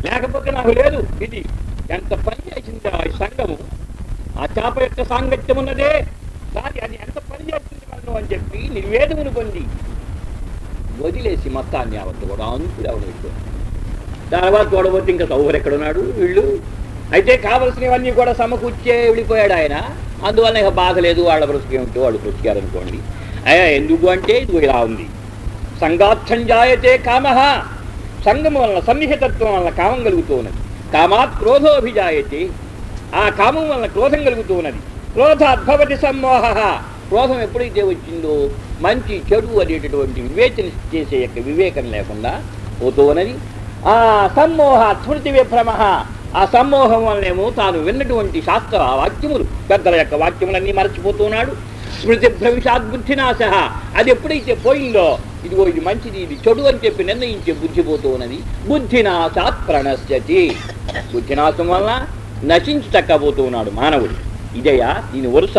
లేకపోతే నాకు లేదు ఇది ఎంత పని చేసింది ఆ సంఘము ఆ చేప యొక్క సాంగత్యం ఉన్నదే దాని అది ఎంత పని చేస్తుంది మనం అని చెప్పి నిర్వేదమును పొంది వదిలేసి మొత్తాన్ని యావత్తు కూడా అంతులు ఎవరు తర్వాత చూడబోతే ఇంకా సౌకర్యం ఎక్కడ ఉన్నాడు వీళ్ళు అయితే కావలసినవన్నీ కూడా సమకూర్చే వెళ్ళిపోయాడు ఆయన అందువల్ల ఇక బాధ లేదు వాళ్ళ బ్రతుకు ఏమిటో వాళ్ళు బ్రతికారనుకోండి అయ్యా ఎందుకు అంటే ఇది ఇలా ఉంది సంగార్థం జాయతే కామ సంగము వలన సన్నిహితత్వం వలన కామం కలుగుతూ ఉన్నది కామాత్ క్రోధోభిజాయతే ఆ కామం వలన క్రోధం కలుగుతూ ఉన్నది క్రోధాద్భవతి సమ్మోహ క్రోధం ఎప్పుడైతే వచ్చిందో మంచి చెడు అనేటటువంటి వివేచన చేసే యొక్క వివేకం లేకుండా పోతూ ఉన్నది ఆ సమ్మోహ స్మృతి విభ్రమ ఆ సమ్మోహం వలనేమో తాను విన్నటువంటి శాస్త్ర వాక్యములు పెద్దల యొక్క వాక్యములన్నీ మరచిపోతున్నాడు స్మృతి భ్రంశాత్ బుద్ధినాశ అది ఎప్పుడైతే పోయిందో ఇదిగో ఇది మంచిది ఇది చెడు అని చెప్పి నిర్ణయించే బుద్ధి పోతూ ఉన్నది బుద్ధినాశాత్ ప్రణశ్యతి బుద్ధినాశం వలన నశించి తక్కబోతూ ఉన్నాడు మానవుడు ఇదయ్యా దీని వరుస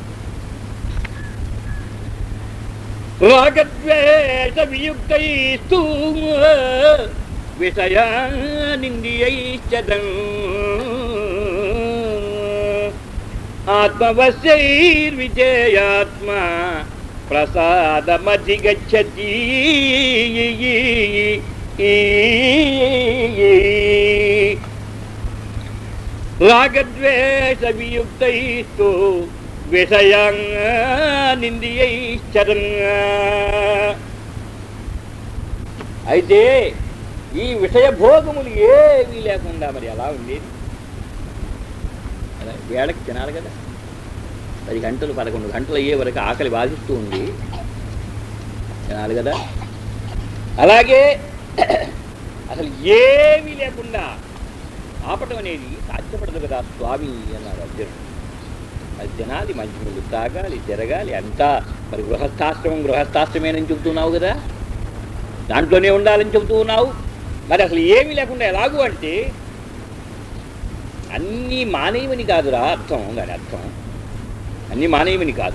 రాగద్వేష వియుక్తైస్తూ విషయానింద్రియైశ్చదం ఆత్మవశ్యైర్విజయాత్మ ప్రసాదమధిగచ్చతి రాగద్వేష వియుక్తైస్తు విషయానింద్రియైశ్చరన్ అయితే ఈ విషయ భోగములు ఏమీ లేకుండా మరి ఎలా ఉండేది అలా వేళకి తినాలి కదా పది గంటలు పదకొండు గంటలు అయ్యే వరకు ఆకలి బాధిస్తూ ఉంది తినాలి కదా అలాగే అసలు ఏమీ లేకుండా ఆపటం అనేది సాధ్యపడదు కదా స్వామి అన్నారు అర్జునుడు అది తినాలి మంచి నీళ్ళు తాగాలి తిరగాలి అంతా మరి గృహస్థాశ్రమం గృహస్థాశ్రమేనని చెబుతున్నావు కదా దాంట్లోనే ఉండాలని చెబుతూ ఉన్నావు మరి అసలు ఏమీ లేకుండా ఎలాగూ అంటే అన్నీ మానేయమని కాదురా అర్థం దాని అర్థం అన్నీ మానేయమని కాదు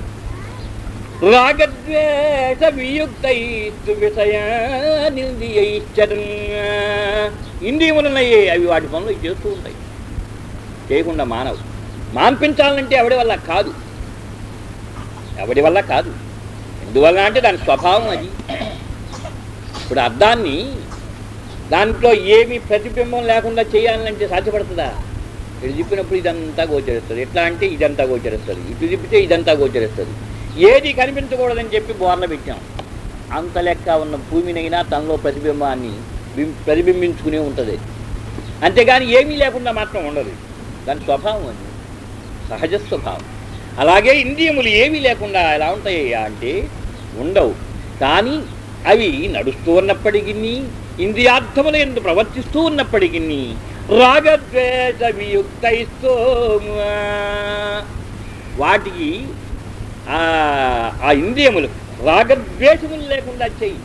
రాగద్వేష వియుక్తైస్తు విషయానింద్రియైశ్చరన్ ఇంద్రియములనయ్యే అవి వాటి పనులు ఇవి చేస్తూ ఉంటాయి చేయకుండా మానవు మాన్పించాలంటే ఎవడి వల్ల కాదు ఎవడి వల్ల కాదు ఎందువల్ల అంటే దాని స్వభావం అది ఇప్పుడు అర్థాన్ని దాంట్లో ఏమి ప్రతిబింబం లేకుండా చేయాలంటే సాధ్యపడుతుందా ఇటు తిప్పినప్పుడు ఇదంతా గోచరిస్తుంది ఎట్లా అంటే ఇదంతా గోచరిస్తుంది ఇటు తిప్పితే ఇదంతా గోచరిస్తుంది ఏది కనిపించకూడదని చెప్పి బోర్ల పెట్టాం అంత లెక్క ఉన్న భూమినైనా తనలో ప్రతిబింబాన్ని బిం- ప్రతిబింబించుకునే ఉంటుంది అంతేగాని ఏమీ లేకుండా మాత్రం ఉండదు దాని స్వభావం అది సహజ స్వభావం అలాగే ఇంద్రియములు ఏమీ లేకుండా ఎలా ఉంటాయి అంటే ఉండవు కానీ అవి నడుస్తూ ఉన్నప్పటికీ ఇంద్రియార్థముల ఎందు ప్రవర్తిస్తూ ఉన్నప్పటికీ రాగద్వేష వియుక్తైస్తూ వాటికి ఆ ఆ ఇంద్రియములు రాగద్వేషములు లేకుండా చెయ్యి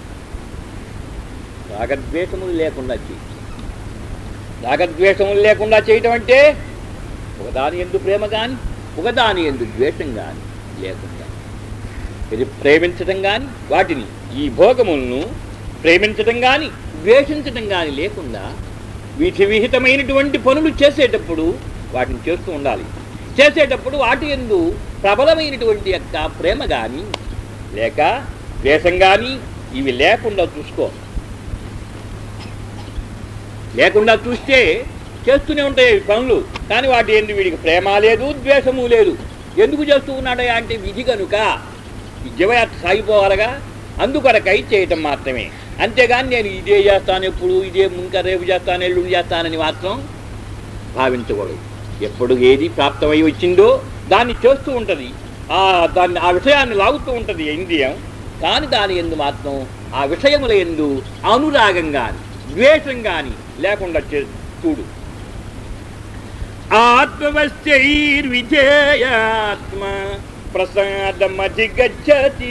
రాగద్వేషములు లేకుండా చెయ్యి రాగద్వేషములు లేకుండా చేయటం అంటే ఒకదాని ఎందు ప్రేమ కానీ ఒకదాని ఎందు ద్వేషం కానీ లేకుండా ఇది ప్రేమించటం కానీ వాటిని ఈ భోగములను ప్రేమించటం కానీ ద్వేషించటం కానీ లేకుండా విధి విహితమైనటువంటి పనులు చేసేటప్పుడు వాటిని చేస్తూ ఉండాలి చేసేటప్పుడు వాటి ఎందు ప్రబలమైనటువంటి యొక్క ప్రేమ కానీ లేక ద్వేషం కానీ ఇవి లేకుండా చూసుకో లేకుండా చూస్తే చేస్తూనే ఉంటాయి ఈ పనులు కానీ వాటి ఎందు వీడికి ప్రేమ లేదు ద్వేషము లేదు ఎందుకు చేస్తూ ఉన్నాడయా అంటే విధి కనుక ఈ జీవయాత్ర సాగిపోవాలగా అందుకొరకై చేయటం మాత్రమే అంతేగాని నేను ఇదే చేస్తాను ఎప్పుడు ఇదే ఇంకా రేపు చేస్తాను ఎల్లుండి చేస్తానని మాత్రం భావించకూడదు ఎప్పుడు ఏది ప్రాప్తమై వచ్చిందో దాన్ని చేస్తూ ఉంటుంది ఆ దాన్ని ఆ విషయాన్ని లాగుతూ ఉంటుంది ఇంద్రియం కానీ దాని ఎందు మాత్రం ఆ విషయముల ఎందు అనురాగం కానీ ద్వేషం కానీ లేకుండా చే చూడు ఆత్మవశ్చైర్విజయాత్మ ప్రసాదమధిగచ్చతి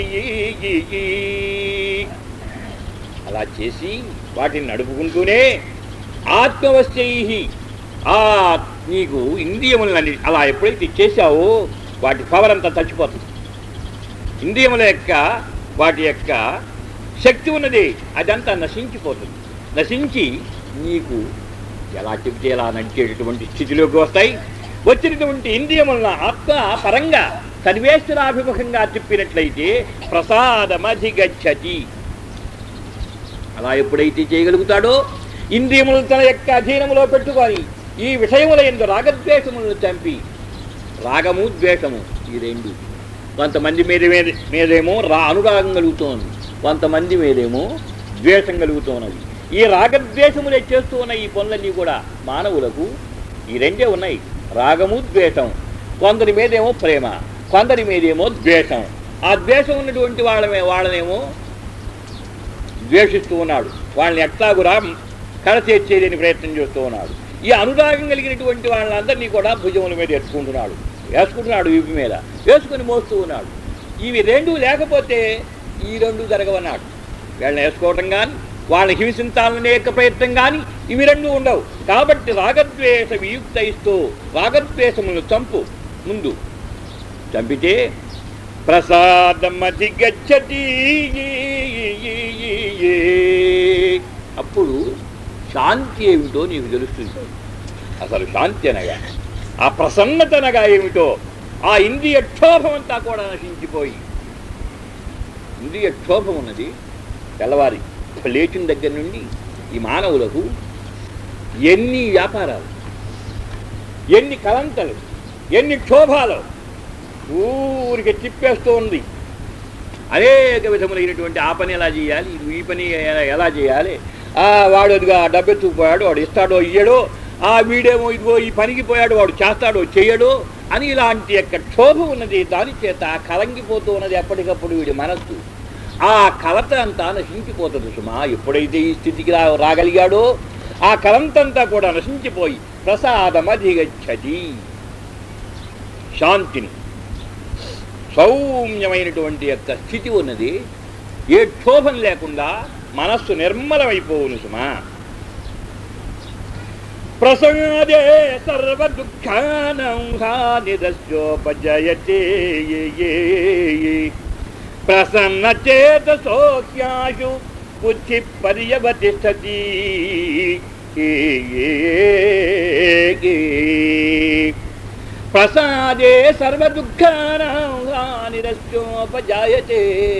అలా చేసి వాటిని నడుపుకుంటూనే ఆత్మవశ్చై ఆ నీకు ఇంద్రియములని అలా ఎప్పుడైతే చేశావో వాటి పవర్ అంతా చచ్చిపోతుంది ఇంద్రియముల యొక్క వాటి యొక్క శక్తి ఉన్నది అదంతా నశించిపోతుంది నశించి నీకు ఎలా చెబితే ఎలా నడిచేటటువంటి స్థితిలోకి వస్తాయి వచ్చినటువంటి ఇంద్రియములన ఆత్మ పరంగా సర్వేశ్వరాభిముఖంగా చెప్పినట్లయితే ప్రసాదమధిగచ్చతి అలా ఎప్పుడైతే చేయగలుగుతాడో ఇంద్రియములు తన యొక్క అధీనములో పెట్టుకొని ఈ విషయముల ఎందు రాగద్వేషములను చంపి రాగము ద్వేషము ఈ రెండు కొంతమంది మీద మీద- మీదేమో రా అనురాగం కలుగుతోంది కొంతమంది మీదేమో ద్వేషం కలుగుతున్నది ఈ రాగద్వేషములే చేస్తూ ఉన్న ఈ పనులన్నీ కూడా మానవులకు ఈ రెండే ఉన్నాయి రాగము ద్వేషం కొందరి మీదేమో ప్రేమ కొందరి మీదేమో ద్వేషం ఆ ద్వేషం ఉన్నటువంటి వాళ్ళమే వాళ్ళనేమో ద్వేషిస్తూ ఉన్నాడు వాళ్ళని ఎట్లాగురా కడతీర్చేయని ప్రయత్నం చేస్తూ ఉన్నాడు ఈ అనురాగం కలిగినటువంటి వాళ్ళందరినీ కూడా భుజముల మీద ఎత్తుకుంటున్నాడు వేసుకుంటున్నాడు వీపు మీద వేసుకొని మోస్తూ ఉన్నాడు ఇవి రెండు లేకపోతే ఈ రెండు జరగవన్నాడు వీళ్ళని వేసుకోవటం కానీ వాళ్ళని హింసించాలనే యొక్క ప్రయత్నం కానీ ఇవి రెండు ఉండవు కాబట్టి రాగద్వేష వియుక్త ఇస్తూ రాగద్వేషములను చంపు ముందు చంపితే ప్రసాదమతి గచ్చతి అప్పుడు శాంతి ఏమిటో నీకు తెలుస్తుంది అసలు శాంతి అనగా ఆ ప్రసన్నత అనగా ఏమిటో ఆ ఇంద్రియ క్షోభం అంతా కూడా నశించిపోయి ఇంద్రియ క్షోభం ఉన్నది తెల్లవారి లేచిన దగ్గర నుండి ఈ మానవులకు ఎన్ని వ్యాపారాలు ఎన్ని కలంతలు ఎన్ని క్షోభాలు ఊరికి తిప్పేస్తూ ఉంది అనేక విధములైనటువంటి ఆ పని ఎలా చేయాలి ఈ పని ఎలా- ఎలా చేయాలి ఆ వాడు అదిగా డబ్బెత్తుకుపోయాడు వాడు ఇస్తాడో ఇయ్యడో ఆ వీడేమో ఇదిగో ఈ పనికి పోయాడు వాడు చేస్తాడో చెయ్యడో అని ఇలాంటి యొక్క క్షోభ ఉన్నది దాని చేత కలంగిపోతూ ఉన్నది ఎప్పటికప్పుడు వీడి మనస్సు ఆ కలత అంతా నశించిపోతుంది సుమా ఎప్పుడైతే ఈ స్థితికి రా రాగలిగాడో ఆ కలంతంతా కూడా నశించిపోయి ప్రసాదమధిగచ్చతి శాంతిని సౌమ్యమైనటువంటి యొక్క స్థితి ఉన్నది ఏ క్షోభం లేకుండా మనస్సు నిర్మలమైపోవును సుమా ప్రసంగదే సర్వ దుఃఖానం హానిదస్యోపజయతే ప్రసన్న చేతసోక్యాశు బుద్ధి పర్యవతిష్టతి ప్రసాదే సర్వ దుఃఖానిరస్యోపజాయతే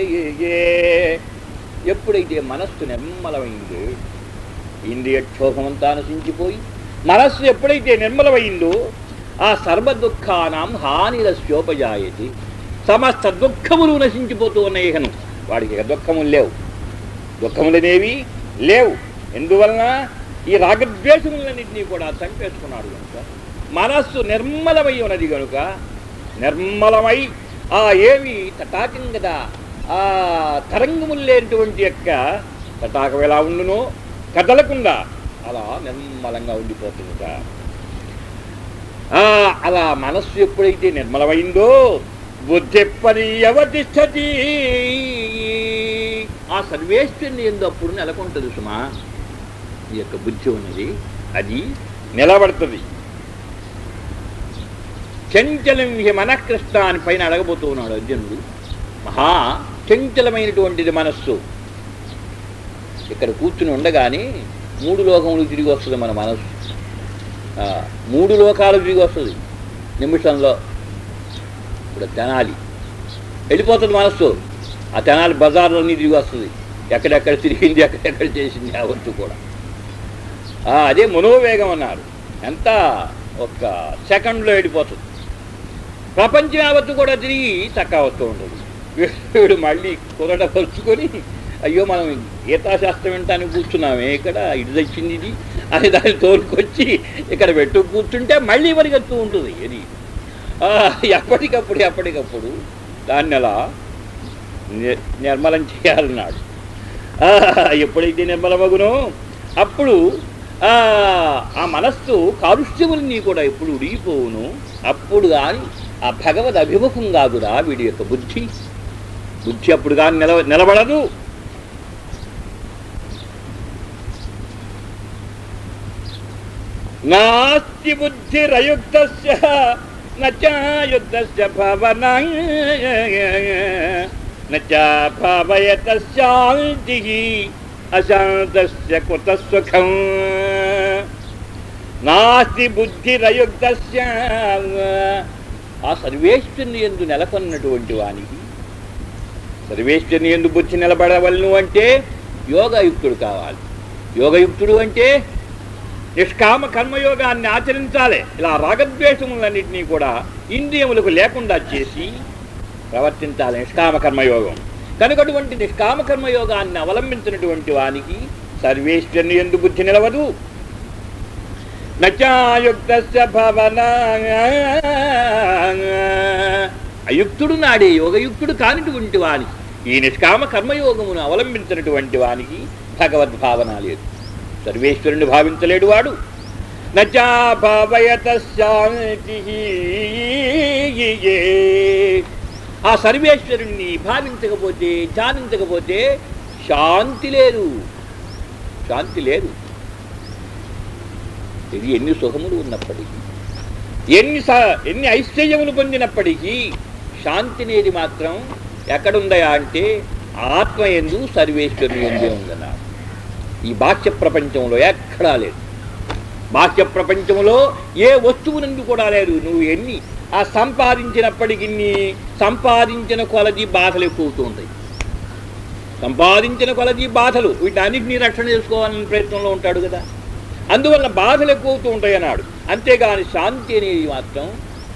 ఎప్పుడైతే మనస్సు నిర్మలమైందో ఇంద్రియ క్షోభమంతా నశించిపోయి మనస్సు ఎప్పుడైతే నిర్మలమైందో ఆ సర్వ దుఃఖానం హానిరస్యోపజాయతి సమస్త దుఃఖములు నశించిపోతూ ఉన్నాయి ఇకను వాడికి ఇక దుఃఖములు లేవు దుఃఖములనేవి లేవు ఎందువలన ఈ రాగద్వేషములన్నింటినీ కూడా చంపేసుకున్నాడు కనుక మనస్సు నిర్మలమై ఉన్నది కనుక నిర్మలమై ఆ ఏవి తటాకం కదా ఆ తరంగములు లేనటువంటి యొక్క తటాకం ఎలా ఉండునో కదలకుండా అలా నిర్మలంగా ఉండిపోతుందిట ఆ, అలా మనస్సు ఎప్పుడైతే నిర్మలమైందో బుద్ధి పర్యవతిష్టతి ఆ సర్వేశ్వరుని ఎందు అప్పుడు నెలకొంటుంది సుమా ఈ యొక్క బుద్ధి ఉన్నది అది నిలబడుతుంది చంచలం హి మనఃకృష్ణ అని పైన అడగబోతూ ఉన్నాడు అర్జునుడు మహా చంచలమైనటువంటిది మనస్సు ఇక్కడ కూర్చుని ఉండగానే మూడు లోకములు తిరిగి వస్తుంది మన మనస్సు ఆ, మూడు లోకాలు తిరిగి వస్తుంది నిమిషంలో ఇప్పుడు తెనాలి వెళ్ళిపోతుంది మనస్సు ఆ తెనాలి బజార్లోని తిరిగి వస్తుంది ఎక్కడెక్కడ తిరిగింది ఎక్కడెక్కడ చేసింది యావత్తు కూడా ఆ, అదే మనోవేగం అన్నారు ఎంత ఒక సెకండ్లో వెళ్ళిపోతుంది ప్రపంచం యావత్తు కూడా తిరిగి చక్కా వస్తూ ఉంటుంది వీడు మళ్ళీ కురట పరుచుకొని అయ్యో మనం గీతాశాస్త్రం వినటానికి కూర్చున్నామే ఇక్కడ ఇటు తెచ్చింది ఇది అని దాన్ని తోలుకొచ్చి ఇక్కడ పెట్టు కూర్చుంటే మళ్ళీ పరిగెత్తూ ఉంటుంది ఇది ఆ, ఎప్పటికప్పుడు ఎప్పటికప్పుడు దాన్ని అలా ని- నిర్మలం చేయాలన్నాడు ఆ, ఎప్పుడైతే నిర్మలమగునో అప్పుడు ఆ ఆ మనస్సు కాలుష్యములన్నీ కూడా ఎప్పుడు ఉడిగిపోవును అప్పుడు కానీ ఆ భగవద్ అభిముఖం కాదురా వీడి యొక్క బుద్ధి బుద్ధి అప్పుడు కానీ నిలవ నిలబడదు నాస్తి బుద్ధిరయుక్త నయుక్త భావన భావయత శాంతి అశాంతస్య కుత సుఖం నాస్తి బుద్ధిరయుక్తస్య ఆ సర్వేశ్వరుని ఎందు నెలకొన్నటువంటి వానికి సర్వేశ్వరుని ఎందు బుద్ధి నిలబడవలను అంటే యోగయుక్తుడు కావాలి యోగయుక్తుడు అంటే నిష్కామ కర్మయోగాన్ని ఆచరించాలి ఇలా రాగద్వేషములన్నింటినీ కూడా ఇంద్రియములకు లేకుండా చేసి ప్రవర్తించాలి నిష్కామ కర్మయోగం కనుక అటువంటి నిష్కామ కర్మయోగాన్ని అవలంబించినటువంటి వానికి సర్వేశ్వరుని ఎందు బుద్ధి నిలవదు నచాయుక్త భవన అయుక్తుడు నాడే యోగయుక్తుడు కానిటువంటి వానికి ఈ నిష్కామ కర్మయోగమును అవలంబించినటువంటి వానికి భగవద్భావన లేదు సర్వేశ్వరుని భావించలేడు వాడు నచా భావయత శాంతి ఆ సర్వేశ్వరుణ్ణి భావించకపోతే ధ్యానించకపోతే శాంతి లేదు శాంతి లేదు ఇది ఎన్ని సుఖములు ఉన్నప్పటికీ ఎన్ని స- ఎన్ని ఐశ్వర్యములు పొందినప్పటికీ శాంతి అనేది మాత్రం ఎక్కడుందయా అంటే ఆత్మ ఎందు సర్వేశ్వరుని ఎందే ఉందన్నారు ఈ బాహ్య ప్రపంచంలో ఎక్కడా లేదు బాహ్య ప్రపంచంలో ఏ వస్తువునందు కూడా లేదు నువ్వు ఎన్ని ఆ సంపాదించినప్పటికీ సంపాదించిన కొలది బాధలు ఎక్కువవుతూ ఉంటాయి సంపాదించిన కొలది బాధలు వీటన్నిటినీ రక్షణ చేసుకోవాలని ప్రయత్నంలో ఉంటాడు కదా అందువల్ల బాధలు ఎక్కువవుతూ ఉంటాయి అన్నాడు అంతేగాని శాంతి అనేది మాత్రం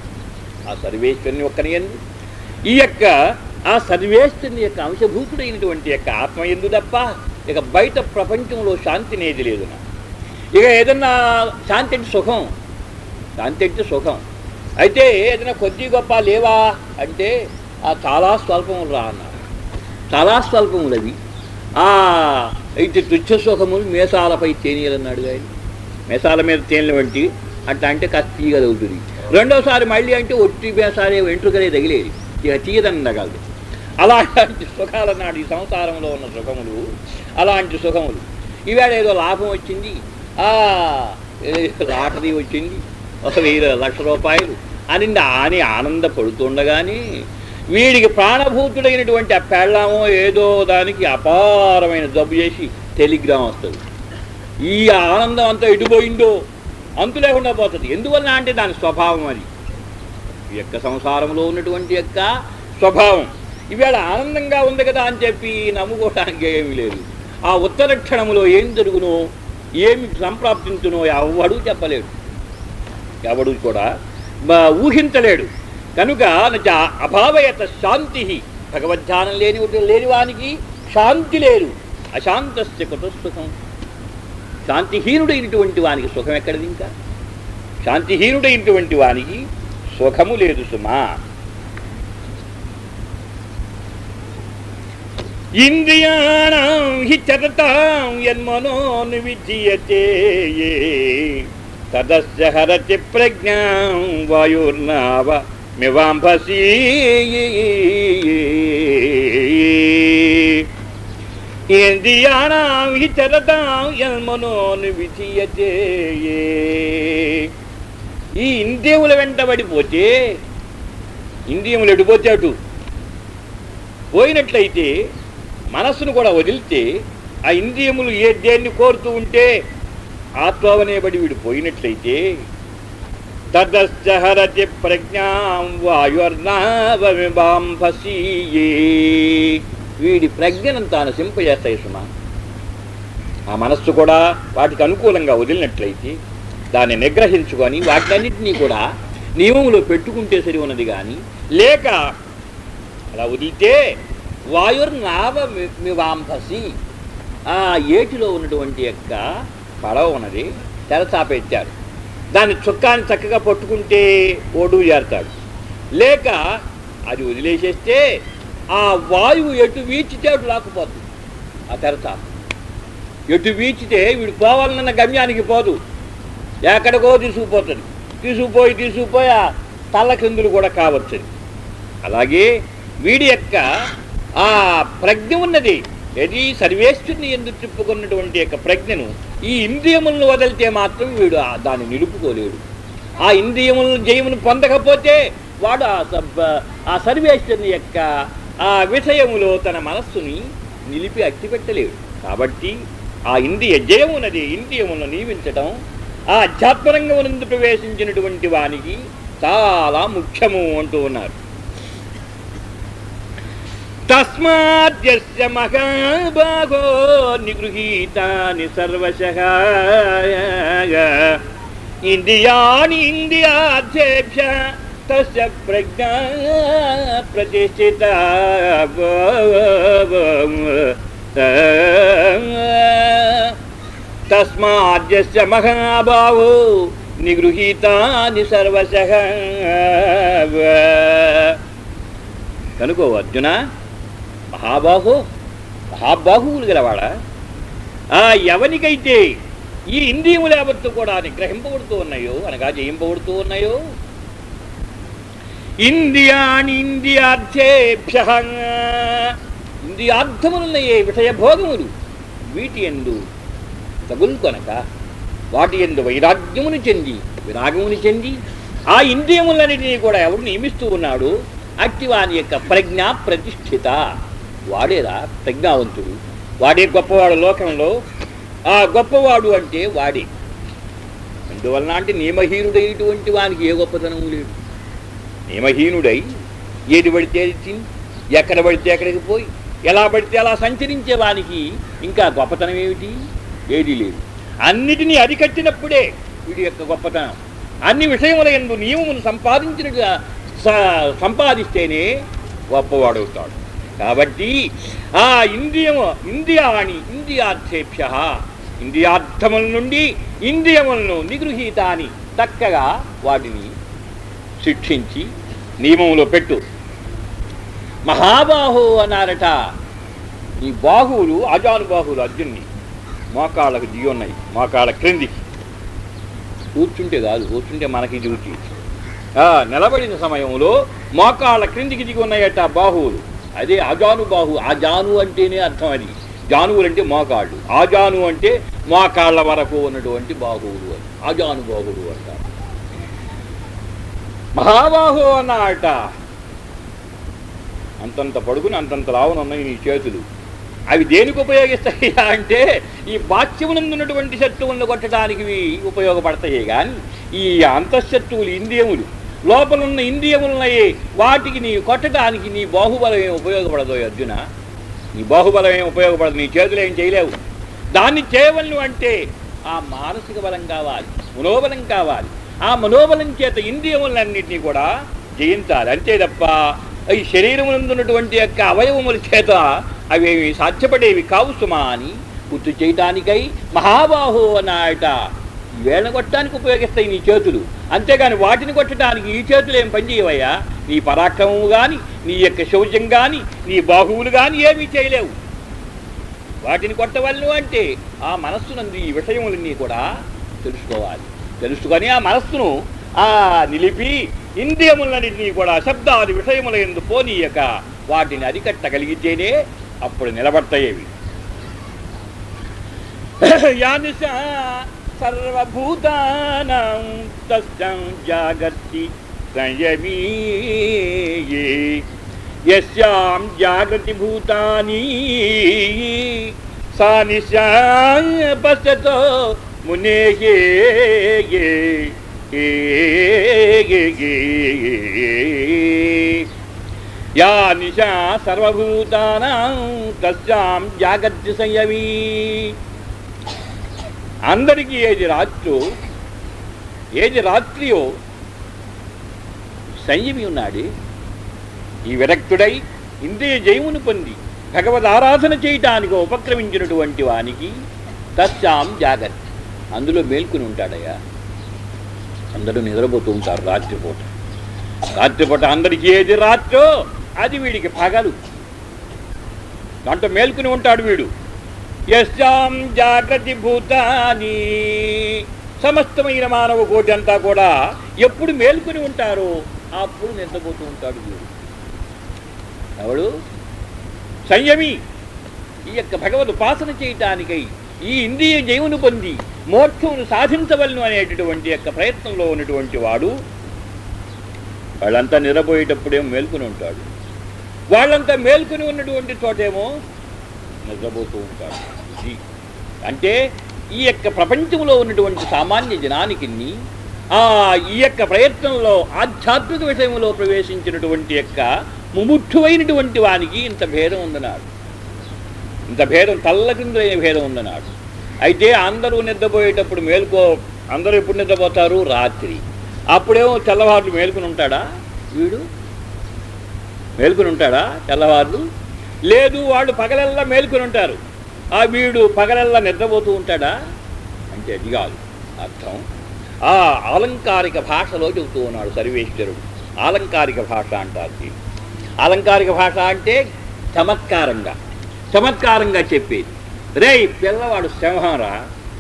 ఆ సర్వేశ్వరుని ఒక్కని ఎందు ఈ యొక్క ఆ సర్వేశ్వరుని యొక్క అంశభూతుడైనటువంటి యొక్క ఆత్మ ఎందు తప్ప ఇక బయట ప్రపంచంలో శాంతి అనేది లేదు నాకు ఇక ఏదన్నా శాంతి అంటే సుఖం శాంతి అంటే సుఖం అయితే ఏదైనా కొద్ది గొప్ప లేవా అంటే ఆ చాలా స్వల్పములు రా అన్నారు చాలా స్వల్పములు అవి ఆ అయితే తుచ్చ సుఖములు మేసాలపై తేనీలు అన్నాడు ఆయన మేసాల మీద తేనెలు వంటి అట్లా అంటే కాస్త తీయగలుగుతుంది రెండోసారి మళ్ళీ అంటే ఒట్టి మేసాలే వెంట్రుకలే తగిలేది ఇక తీయదన్నగలదు అలాంటి సుఖాలు అన్నాడు ఈ సంసారంలో ఉన్న సుఖములు అలాంటి సుఖములు ఈవేళ ఏదో లాభం వచ్చింది ఆ ఏదో లాటరీ వచ్చింది ఒక వెయ్యి లక్ష రూపాయలు అని అని ఆనందపడుతుండగానే వీడికి ప్రాణభూతుడైనటువంటి ఆ పెళ్ళామో ఏదో దానికి అపారమైన జబ్బు చేసి టెలిగ్రామ్ వస్తుంది ఈ ఆనందం అంతా ఎటుపోయిందో అంతు లేకుండా పోతుంది ఎందువల్ల అంటే దాని స్వభావం అది ఈ యొక్క సంసారంలో ఉన్నటువంటి యొక్క స్వభావం ఈవేళ ఆనందంగా ఉంది కదా అని చెప్పి నమ్ముకోవడానికి ఏమీ లేదు ఆ ఉత్తర క్షణములో ఏం జరుగునో ఏమి సంప్రాప్తించునో ఎవడు చెప్పలేడు ఎవడు కూడా బ- ఊహించలేడు కనుక నచ అభావయత శాంతి భగవద్ధ్యానం లేని లేని వానికి శాంతి లేదు అశాంతస్య కుతసుఖం శాంతిహీనుడైనటువంటి వానికి సుఖం ఎక్కడిది ఇంకా శాంతిహీనుడైనటువంటి వానికి సుఖము లేదు సుమా ఇంద్రియాణం హి చరతాం యన్మనోను విధీయతే తదస్య హరతి ప్రజ్ఞాం వాయుర్నావ మివాంభసీ ఇంద్రియాణం హి చరతాం యన్మనోను విధీయతే ఈ ఇంద్రియముల వెంటబడిపోతే ఇంద్రియములు ఎడిపోతే అటు పోయినట్లయితే మనస్సును కూడా వదిలితే ఆ ఇంద్రియములు ఏ దేన్ని కోరుతూ ఉంటే ఆత్మవనేబడి వీడు పోయినట్లయితే తదస్హరతి ప్రజ్ఞాం వాయుర్నావమిబాంభసీయే వీడి ప్రజ్ఞను తాను సింపజేస్తాయి సుమా ఆ మనస్సు కూడా వాటికి అనుకూలంగా వదిలినట్లయితే దాన్ని నిగ్రహించుకొని వాటినన్నింటినీ కూడా నియమంలో పెట్టుకుంటే సరి ఉన్నది కానీ లేక అలా వదిలితే వాయుర్నావ మివాంభసి ఆ ఏటిలో ఉన్నటువంటి యొక్క పడవ ఉన్నది తెరచాపెట్టారు దాన్ని చుక్కాన్ని చక్కగా పట్టుకుంటే ఒడుగు చేరతాడు లేక అది వదిలేసేస్తే ఆ వాయువు ఎటు వీచితే అటు లాక్కుపోతుంది ఆ తెరచాప ఎటు వీచితే వీడు పోవాలన్న గమ్యానికి పోదు ఎక్కడికో తీసుకుపోతుంది తీసుకుపోయి తీసుకుపోయి ఆ తల్ల కిందులు కూడా కావచ్చు అలాగే వీడి యొక్క ఆ ప్రజ్ఞ ఉన్నది ఏది సర్వేశ్వరుని ఎందుకు తిప్పుకున్నటువంటి యొక్క ప్రజ్ఞను ఈ ఇంద్రియములను వదిలితే మాత్రం వీడు ఆ దాన్ని నిలుపుకోలేడు ఆ ఇంద్రియములను జయమును పొందకపోతే వాడు ఆ సబ్ ఆ సర్వేశ్వరుని యొక్క ఆ విషయములో తన మనస్సుని నిలిపి అట్టిపెట్టలేడు కాబట్టి ఆ ఇంద్రియ జయమునది ఇంద్రియములను నియమించటం ఆ అధ్యాత్మరంగమునందు ప్రవేశించినటువంటి వానికి చాలా ముఖ్యము అంటూ ఉన్నారు తస్మాద్యస్య మహాభాగో నిగృహీతాని సర్వశః ఇంద్రియాణి ఇంద్రియాధ్యేభ్య తస్య ప్రజ్ఞా ప్రతిష్ఠిత తస్మాద్యస్య మహాభావో నిగృహీతాని సర్వశః కనుకో అర్జున మహాబాహు మహాబాహువులు గలవాడా ఆ ఎవనికైతే ఈ ఇంద్రియములు యావత్తు కూడా నిగ్రహింపబడుతూ ఉన్నాయో అనగా జయింపబడుతూ ఉన్నాయో ఇంద్రియాణి ఇంద్రియార్థేభ్య ఇంద్రియార్థములున్నాయే విషయ భోగములు వీటి ఎందు తగులుకొనక వాటి ఎందు వైరాగ్యమును చెంది విరాగమును చెంది ఆ ఇంద్రియములన్నిటినీ కూడా ఎవడు నియమిస్తూ ఉన్నాడు అట్టి వాని యొక్క ప్రజ్ఞ ప్రతిష్ఠిత వాడేరా ప్రజ్ఞావంతుడు వాడే గొప్పవాడు లోకంలో ఆ గొప్పవాడు అంటే వాడే అందువలన అంటే నియమహీనుడైనటువంటి వానికి ఏ గొప్పతనం లేదు నియమహీనుడై ఏది పడితే అది తిని ఎక్కడ పడితే ఎక్కడికి పోయి ఎలా పడితే అలా సంచరించే వానికి ఇంకా గొప్పతనం ఏమిటి ఏదీ లేదు అన్నిటినీ అరికట్టినప్పుడే వీడి యొక్క గొప్పతనం అన్ని విషయముల ఎందు నియమమును సంపాదించినట్టుగా స- సంపాదిస్తేనే గొప్పవాడవుతాడు కాబట్టి ఆ ఇంద్రియము ఇంద్రియాణి ఇంద్రియార్థేభ్య ఇంద్రియార్థముల నుండి ఇంద్రియములను నిగృహీతాని చక్కగా వాటిని శిక్షించి నియమంలో పెట్టు మహాబాహు అన్నారట ఈ బాహువులు అజానుబాహువులు అర్జున్ని మోకాళ్ళకు దిగి ఉన్నాయి మోకాళ్ళ క్రిందికి కూర్చుంటే కాదు కూర్చుంటే మనకి డ్యూటీ ఆ, నిలబడిన సమయంలో మోకాళ్ళ క్రిందికి దిగి ఉన్నాయట బాహువులు అదే అజానుబాహు అజాను అంటేనే అర్థం అది జానువులు అంటే మోకాళ్ళు ఆజాను అంటే మోకాళ్ళ వరకు ఉన్నటువంటి బాహువులు అని ఆజానుబాహుడు అంటారు మహాబాహు అన్నట అంతంత పడుకుని అంతంత లావున ఉన్నాయి నీ చేతులు అవి దేనికి ఉపయోగిస్తాయి అంటే ఈ బాహ్యమునందున్నటువంటి శత్రువులను కొట్టడానికి ఇవి ఉపయోగపడతాయి కానీ ఈ అంతఃశత్రువులు ఇంద్రియములు లోపలున్న ఇంద్రియములున్నాయి వాటికి నీ కొట్టడానికి నీ బాహుబలం ఏం ఉపయోగపడదు అర్జున నీ బాహుబలం ఏం ఉపయోగపడదు నీ చేతులు ఏం చేయలేవు దాన్ని చేయవలను అంటే ఆ మానసిక బలం కావాలి మనోబలం కావాలి ఆ మనోబలం చేత ఇంద్రియములన్నింటినీ కూడా జయించాలి అంతే తప్ప ఈ శరీరమునందున్నటువంటి యొక్క అవయవముల చేత అవేమి సాధ్యపడేవి కావు సుమా అని గుర్తు చేయటానికై మహాబాహు అన్నాయట ఈ వేళ్ళ కొట్టడానికి ఉపయోగిస్తాయి నీ చేతులు అంతేగాని వాటిని కొట్టడానికి ఈ చేతులు ఏం పనిచేయవయ్యా నీ పరాక్రమము కానీ నీ యొక్క శౌర్యం కానీ నీ బాహువులు కానీ ఏమీ చేయలేవు వాటిని కొట్టవలను అంటే ఆ మనస్సునందు ఈ విషయములన్నీ కూడా తెలుసుకోవాలి తెలుసుకొని ఆ మనస్సును ఆ నిలిపి ఇంద్రియములన్నింటినీ కూడా శబ్దాది విషయముల ఎందు పోనీయక వాటిని అరికట్టగలిగితేనే అప్పుడు నిలబడతాయేవి యానిశ సర్వభూతానాం తస్యం జాగర్తి సంయమీ యస్యాం జాగృతి భూతాని సా నిశా పశ్యతో మునే యా నిశా సర్వభూతానాం తస్యాం జాగర్తి సంయమీ అందరికీ ఏది రాత్రో ఏది రాత్రియో సంయమి ఉన్నాడు ఈ విరక్తుడై ఇంద్రియ జయమును పొంది భగవద్ ఆరాధన చేయటానికి ఉపక్రమించినటువంటి వానికి తస్యాం జాగత్ అందులో మేల్కొని ఉంటాడయ్యా అందరూ నిద్రపోతూ ఉంటారు రాత్రిపూట రాత్రిపూట అందరికీ ఏది రాత్రో అది వీడికి పగలు దాంట్లో మేల్కొని ఉంటాడు వీడు యస్యాం జాగ్రత్త భూతాని సమస్తమైన మానవ కోటి అంతా కూడా ఎప్పుడు మేల్కొని ఉంటారో అప్పుడు నిద్రపోతూ ఉంటాడు వీడు ఎవడు సంయమి ఈ యొక్క భగవద్ ఉపాసన చేయటానికై ఈ ఇంద్రియ జయమును పొంది మోక్షమును సాధించవలను అనేటటువంటి యొక్క ప్రయత్నంలో ఉన్నటువంటి వాడు వాళ్ళంతా నిద్రపోయేటప్పుడేమో మేల్కొని ఉంటాడు వాళ్ళంతా మేల్కొని ఉన్నటువంటి చోటేమో నిద్రపోతూ ఉంటాడు అంటే ఈ యొక్క ప్రపంచంలో ఉన్నటువంటి సామాన్య జనానికి ఆ ఈ యొక్క ప్రయత్నంలో ఆధ్యాత్మిక విషయంలో ప్రవేశించినటువంటి యొక్క ముముక్షువైనటువంటి వానికి ఇంత భేదం ఉందన్నాడు ఇంత భేదం తల్లకిందులైన భేదం ఉందన్నాడు అయితే అందరూ నిద్రపోయేటప్పుడు మేలుకో అందరూ ఎప్పుడు నిద్రపోతారు రాత్రి అప్పుడేమో తెల్లవారులు మేలుకుని ఉంటాడా వీడు మేలుకుని ఉంటాడా తెల్లవారులు లేదు వాళ్ళు పగలల్లా మేలుకుని ఉంటారు ఆ వీడు పగలల్లా నిద్రపోతూ ఉంటాడా అంటే అది కాదు అర్థం ఆ ఆలంకారిక భాషలో చెబుతూ ఉన్నాడు సర్వేశ్వరుడు ఆలంకారిక భాష అంటారు దీన్ని. ఆలంకారిక భాష అంటే చమత్కారంగా చమత్కారంగా చెప్పేది రే పిల్లవాడు సింహంరా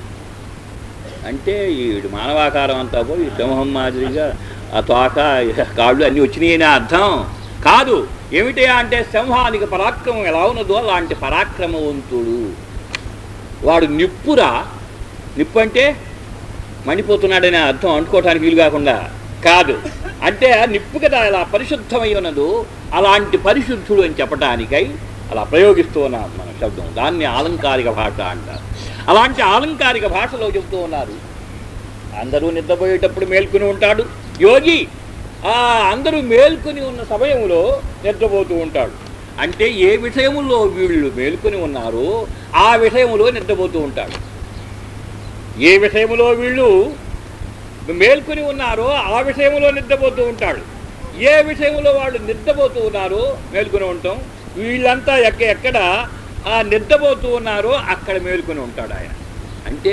అంటే ఈడు మానవాకారం అంతా పోయి సింహం మాదిరిగా ఆ తోక కాళ్ళు అన్నీ వచ్చినాయని అర్థం కాదు ఏమిటి అంటే సింహానికి పరాక్రమం ఎలా ఉన్నదో అలాంటి పరాక్రమవంతుడు వాడు నిప్పురా నిప్పు అంటే మండిపోతున్నాడనే అర్థం అంటుకోవటానికి వీలు కాకుండా కాదు అంటే ఆ నిప్పు కదా ఇలా పరిశుద్ధమై ఉన్నదో అలాంటి పరిశుద్ధుడు అని చెప్పటానికై అలా ప్రయోగిస్తూ ఉన్నాం మన శబ్దం దాన్ని ఆలంకారిక భాష అంటారు అలాంటి ఆలంకారిక భాషలో చెబుతూ ఉన్నారు అందరూ నిద్రపోయేటప్పుడు మేల్కొని ఉంటాడు యోగి ఆ అందరూ మేల్కొని ఉన్న సమయంలో నిద్రపోతూ ఉంటాడు అంటే ఏ విషయములో వీళ్ళు మేల్కొని ఉన్నారో ఆ విషయములో నిద్రపోతూ ఉంటాడు ఏ విషయములో వీళ్ళు మేల్కొని ఉన్నారో ఆ విషయంలో నిద్రపోతూ ఉంటాడు ఏ విషయంలో వాళ్ళు నిద్రపోతూ ఉన్నారో మేల్కొని ఉంటాం వీళ్ళంతా ఎక్క ఎక్కడ ఆ నిద్రపోతూ ఉన్నారో అక్కడ మేల్కొని ఉంటాడు ఆయన అంటే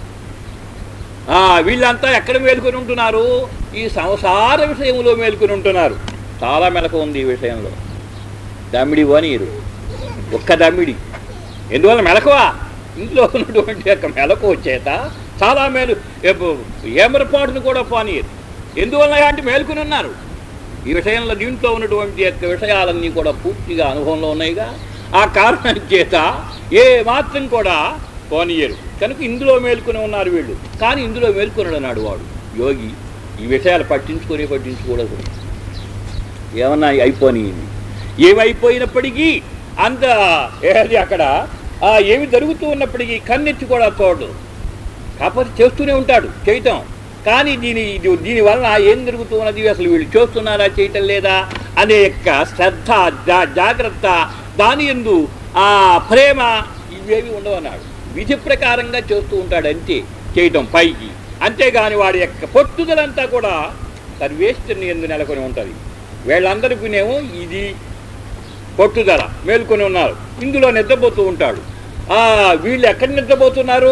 ఆ, వీళ్ళంతా ఎక్కడ మేల్కొని ఉంటున్నారు ఈ సంసార విషయంలో మేల్కొని ఉంటున్నారు చాలా మెలకు ఉంది ఈ విషయంలో దమ్మిడి వనీరు ఒక్క దమ్మిడి ఎందువల్ల మెలకువా ఇంట్లో ఉన్నటువంటి యొక్క మెలకు చేత చాలా మేలు ఎప్పు- ఏమరపాటును కూడా పోనీరు ఎందువల్ల అంటే మేల్కొని ఉన్నారు ఈ విషయంలో దీంట్లో ఉన్నటువంటి యొక్క విషయాలన్నీ కూడా పూర్తిగా అనుభవంలో ఉన్నాయిగా ఆ కారణం చేత ఏ మాత్రం కూడా పోనీయరు కనుక ఇందులో మేల్కొని ఉన్నారు వీళ్ళు కానీ ఇందులో మేల్కొనడు అన్నాడు వాడు యోగి ఈ విషయాలు పట్టించుకొని పట్టించుకోలేదు ఏమన్నా అయిపోయినాయి ఏమైపోయినప్పటికీ అంత ఏది అక్కడ ఆ ఏమి జరుగుతూ ఉన్నప్పటికీ కన్నెత్తి కూడా చూడదు కాకపోతే చేస్తూనే ఉంటాడు చేయటం కానీ దీని ఇది దీనివల్ల ఏం జరుగుతూ ఉన్నది అసలు వీళ్ళు చేస్తున్నారా చేయటం లేదా అనే యొక్క శ్రద్ధ జా- జాగ్రత్త దాని ఎందు ఆ ప్రేమ ఇవేవి ఉండవన్నాడు విధి ప్రకారంగా చేస్తూ ఉంటాడు అంతే చేయటం పైకి అంతేగాని వాడి యొక్క పట్టుదలంతా కూడా సర్వేశ్వరుని ఎందు నెలకొని ఉంటుంది వీళ్ళందరికీనేమో ఇది పట్టుదల మేల్కొని ఉన్నారు ఇందులో నిద్రపోతూ ఉంటాడు ఆ వీళ్ళు ఎక్కడ నిద్రపోతున్నారు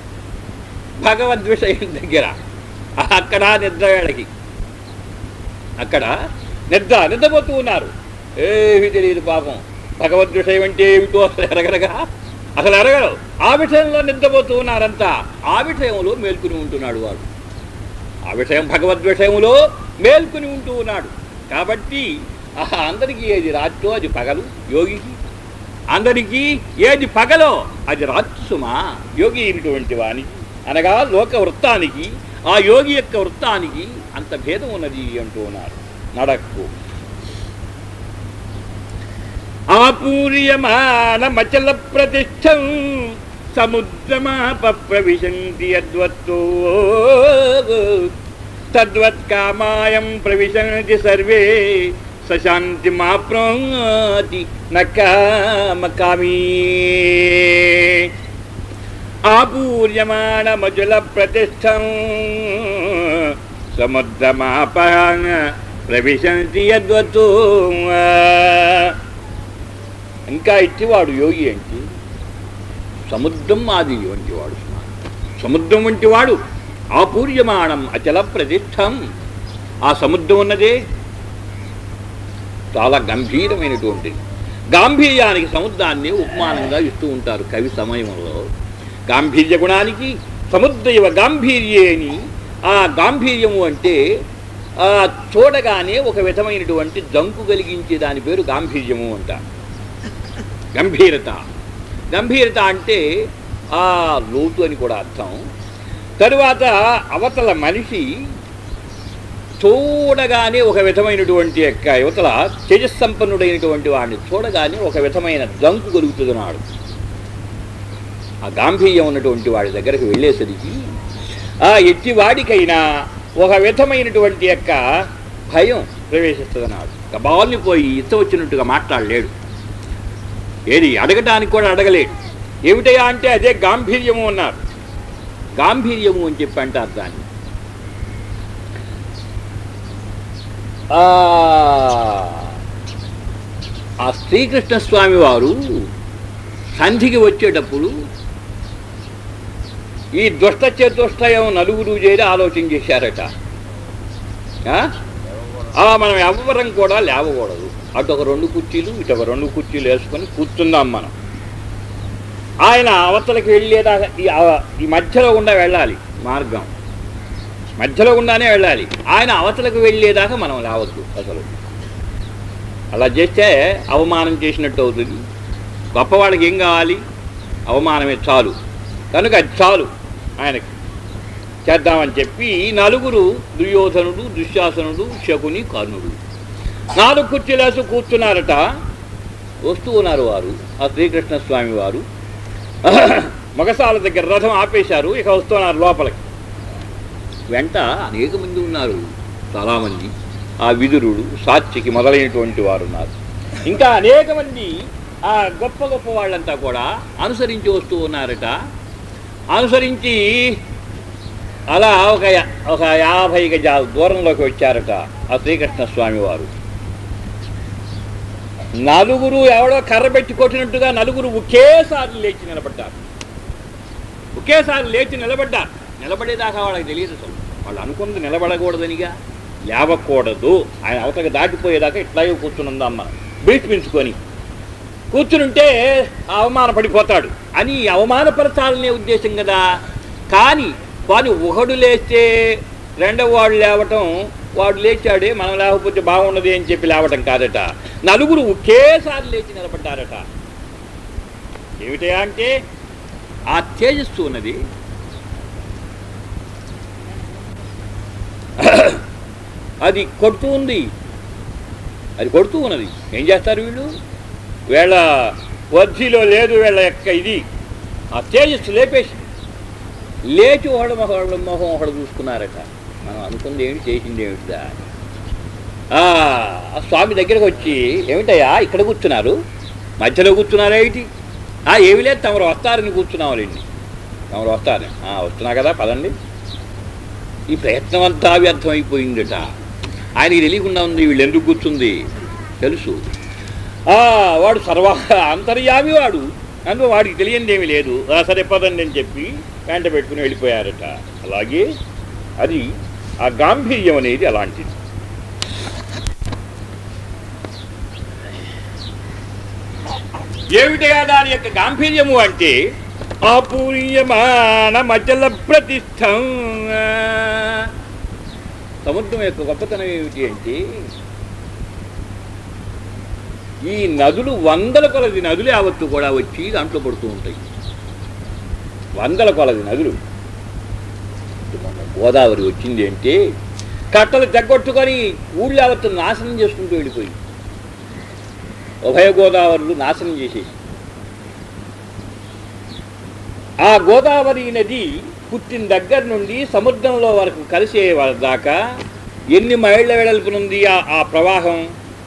భగవద్ విషయం దగ్గర అక్కడ నిద్ర వేళకి అక్కడ నిద్ర నిద్రపోతూ ఉన్నారు ఏమీ తెలియదు పాపం భగవద్ విషయం అంటే ఏమిటో అసలు ఎరగరగా అసలు ఎరగడు ఆ విషయంలో నిద్రపోతూ ఉన్నారంతా ఆ విషయంలో మేల్కొని ఉంటున్నాడు వాడు ఆ విషయం భగవద్ విషయంలో మేల్కొని ఉంటూ ఉన్నాడు కాబట్టి ఆ అందరికీ ఏది రాత్రో అది పగలు యోగికి అందరికీ ఏది పగలో అది రాత్రి సుమా యోగి అయినటువంటి వానికి అనగా లోక వృత్తానికి ఆ యోగి యొక్క వృత్తానికి అంత భేదం ఉన్నది అంటూ ఉన్నారు నడక్కు ఆపూర్యమానమచల ప్రతిష్టం సముద్రమాప ప్రవిశంతి యద్వత్తో తద్వత్కామాయం ప్రవిశంతి సర్వే సశాంతి మాప్నోతి నకామకామీ ఆపూర్యమాణమజుల ప్రతిష్టం సముద్రమాప ప్రవిశంతి యద్వత్తు ఇంకా ఇచ్చివాడు యోగి అంటే సముద్రం మాది వంటి వాడు సముద్రం వంటి వాడు ఆపూర్యమాణం అచల ప్రతిష్టం ఆ సముద్రం ఉన్నదే చాలా గంభీరమైనటువంటిది గాంభీర్యానికి సముద్రాన్ని ఉపమానంగా ఇస్తూ ఉంటారు కవి సమయంలో గాంభీర్య గుణానికి సముద్రయవ గాంభీర్యేని ఆ గాంభీర్యము అంటే ఆ చూడగానే ఒక విధమైనటువంటి జంకు కలిగించే దాని పేరు గాంభీర్యము అంటారు గంభీరత గంభీరత అంటే ఆ లోతు అని కూడా అర్థం తరువాత అవతల మనిషి చూడగానే ఒక విధమైనటువంటి యొక్క యువతల తేజస్సంపన్నుడైనటువంటి వాడిని చూడగానే ఒక విధమైన జంకు కలుగుతున్నాడు ఆ గాంభీర్యం ఉన్నటువంటి వాడి దగ్గరకు వెళ్ళేసరికి ఆ ఎట్టివాడికైనా ఒక విధమైనటువంటి యొక్క భయం ప్రవేశిస్తుందన్నాడు గబాల్ని పోయి ఇత్త వచ్చినట్టుగా మాట్లాడలేడు ఏది అడగటానికి కూడా అడగలేడు ఏమిటయా అంటే అదే గాంభీర్యము అన్నారు గాంభీర్యము అని చెప్పి అంటారు దాన్ని ఆ, ఆ శ్రీకృష్ణ స్వామి వారు సంధికి వచ్చేటప్పుడు ఈ దుష్ట చతుష్టయం నలుగురు చేరి ఆలోచన చేశారట ఆ? ఆ, మనం ఎవ్వరం కూడా లేవకూడదు అటు ఒక రెండు కుర్చీలు ఇటు ఒక రెండు కుర్చీలు వేసుకొని కూర్చుందాం మనం ఆయన అవతలకి వెళ్ళేదాకా ఈ ఆ- ఈ మధ్యలో గుండా వెళ్ళాలి మార్గం మధ్యలో గుండానే వెళ్ళాలి ఆయన అవతలకు వెళ్ళేదాకా మనం లేవద్దు అసలు అలా చేస్తే అవమానం చేసినట్టు అవుతుంది గొప్పవాడికి ఏం కావాలి అవమానమే చాలు కనుక అది చాలు ఆయనకి చేద్దామని చెప్పి ఈ నలుగురు దుర్యోధనుడు దుశ్శాసనుడు శకుని కర్ణుడు నాలుగు కుర్చీలేసి కూర్చున్నారట వస్తూ ఉన్నారు వారు ఆ శ్రీకృష్ణ స్వామి వారు మగసాల దగ్గర రథం ఆపేశారు ఇక వస్తున్నారు లోపలికి వెంట అనేక మంది ఉన్నారు చాలామంది ఆ విదురుడు సాత్వికి మొదలైనటువంటి వారు ఉన్నారు ఇంకా అనేక మంది ఆ గొప్ప గొప్ప వాళ్ళంతా కూడా అనుసరించి వస్తూ ఉన్నారట అనుసరించి అలా ఒక యా- ఒక యాభై గజాల దూరంలోకి వచ్చారట ఆ శ్రీకృష్ణ స్వామి వారు నలుగురు ఎవడో కర్ర పెట్టి కొట్టినట్టుగా నలుగురు ఒకేసారి లేచి నిలబడ్డారు ఒకేసారి లేచి నిలబడ్డారు నిలబడేదాకా వాళ్ళకి తెలియదు అసలు వాళ్ళు అనుకున్నది నిలబడకూడదనిగా లేవకూడదు ఆయన అవతలకి దాటిపోయేదాకా ఇట్లాగే కూర్చునుందాం మనం బీట్పించుకొని కూర్చునుంటే అవమానపడిపోతాడు అని అవమానపరచాలనే ఉద్దేశం కదా కానీ వాడు ఒకడు లేస్తే రెండవ వాడు లేవటం వాడు లేచాడే మనం లేకపోతే బాగున్నది అని చెప్పి లేవటం కాదట నలుగురు ఒకేసారి లేచి నిలబడ్డారట ఏమిటయా అంటే ఆ తేజస్సు ఉన్నది అది కొడుతూ ఉంది అది కొడుతూ ఉన్నది ఏం చేస్తారు వీళ్ళు వీళ్ళ వద్దిలో లేదు వీళ్ళ యొక్క ఇది ఆ తేజస్సు లేపేసి లేచి ఒకడు ఒకడు మొహం ఒకడు చూసుకున్నారట మనం అనుకుంది ఏమిటి చేసింది ఏమిటిదా ఆ ఆ స్వామి దగ్గరకు వచ్చి ఏమిటయ్యా ఇక్కడ కూర్చున్నారు మధ్యలో కూర్చున్నారా ఏమిటి ఆ ఏమి లేదు తమరు వస్తారని కూర్చున్నాములేండి తమరు వస్తారని "ఆ, వస్తున్నా కదా పదండి ఈ ప్రయత్నం అంతా వ్యర్థమైపోయిందట ఆయనకి తెలియకుండా ఉంది వీళ్ళు ఎందుకు కూర్చుంది తెలుసు ఆ, వాడు సర్వ అంతర్యామి వాడు అందులో వాడికి తెలియంది ఏమీ లేదు "ఆ, సరే పదండి అని చెప్పి వెంట పెట్టుకుని వెళ్ళిపోయారట అలాగే అది ఆ గాంభీర్యం అనేది అలాంటిది ఏమిటయా దాని యొక్క గాంభీర్యము అంటే అపూర్యమాన మచల ప్రతిష్టం సముద్రం యొక్క గొప్పతనం ఏమిటి అంటే ఈ నదులు వందల కొలది నదులు యావత్తు కూడా వచ్చి దాంట్లో పడుతూ ఉంటాయి వందల కొలది నదులు మొన్న గోదావరి వచ్చింది అంటే కట్టలు తెగొట్టుకొని ఊళ్ళు యావత్తు నాశనం చేసుకుంటూ వెళ్ళిపోయి ఉభయ గోదావరులు నాశనం చేసేసి ఆ గోదావరి నది పుట్టిన దగ్గర నుండి సముద్రంలో వరకు కలిసే వర- దాకా ఎన్ని మైళ్ళ వెడల్పునుంది ఆ ఆ ప్రవాహం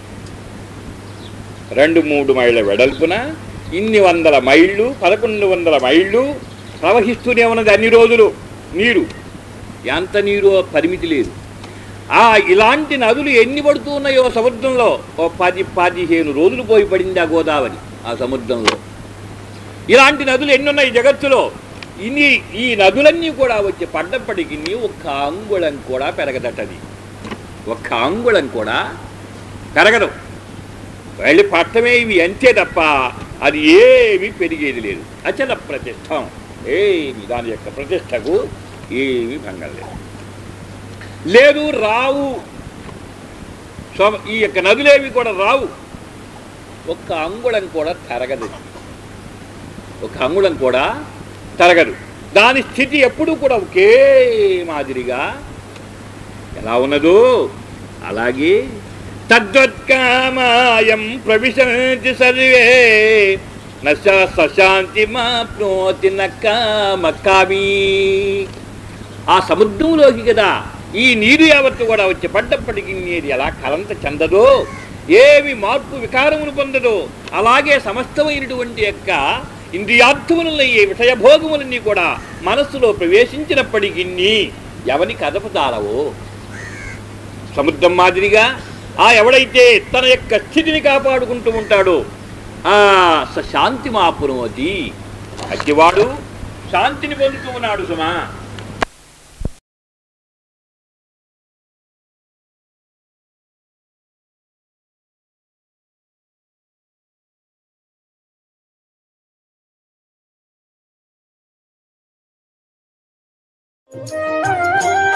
రెండు మూడు మైళ్ళ వెడల్పున ఇన్ని వందల మైళ్ళు పదకొండు వందల మైళ్ళు ప్రవహిస్తూనే ఉన్నది అన్ని రోజులు నీరు ఎంత నీరు పరిమితి లేదు ఆ ఇలాంటి నదులు ఎన్ని పడుతూ ఉన్నాయో సముద్రంలో ఓ పది పదిహేను రోజులు పోయి పడింది ఆ గోదావరి ఆ సముద్రంలో ఇలాంటి నదులు ఎన్ని ఉన్నాయి జగత్తులో ఇన్ని ఈ నదులన్నీ కూడా వచ్చి పడ్డప్పటికి ఒక్క అంగుళం కూడా పెరగదటది ఒక్క అంగుళం కూడా పెరగదు వెళ్ళి పట్టమే ఇవి అంతే తప్ప అది ఏమీ పెరిగేది లేదు అచల ప్రతిష్టం ఏమి దాని యొక్క ప్రతిష్టకు ఏమీ భంగం లేదు లేదు రావు స్వ- ఈ యొక్క నదులేవి కూడా రావు ఒక్క అంగుళం కూడా తరగదు ఒక అంగుళం కూడా తరగదు దాని స్థితి ఎప్పుడూ కూడా ఒకే మాదిరిగా ఎలా ఉన్నదో అలాగే తద్వత్కామాయం ప్రవిశంతి సర్వే నశ సశాంతి మాప్నోతి నక్క మక్కామి ఆ సముద్రంలోకి కదా ఈ నీరు యావత్తు కూడా వచ్చి పడ్డప్పటికీ నీరు ఎలా కలంత చెందదో ఏమి మార్పు వికారములు పొందదో అలాగే సమస్తమైనటువంటి యొక్క ఇంద్రియార్థములయ్యే విషయభోగములన్నీ కూడా మనస్సులో ప్రవేశించినప్పటికీ ఎవని కదపదాలవో సముద్రం మాదిరిగా ఆ ఎవడైతే తన యొక్క స్థితిని కాపాడుకుంటూ ఉంటాడో ఆ స శాంతి మాపునోతి అగ్గివాడు శాంతిని పొందుతూ ఉన్నాడు సుమా Thank you.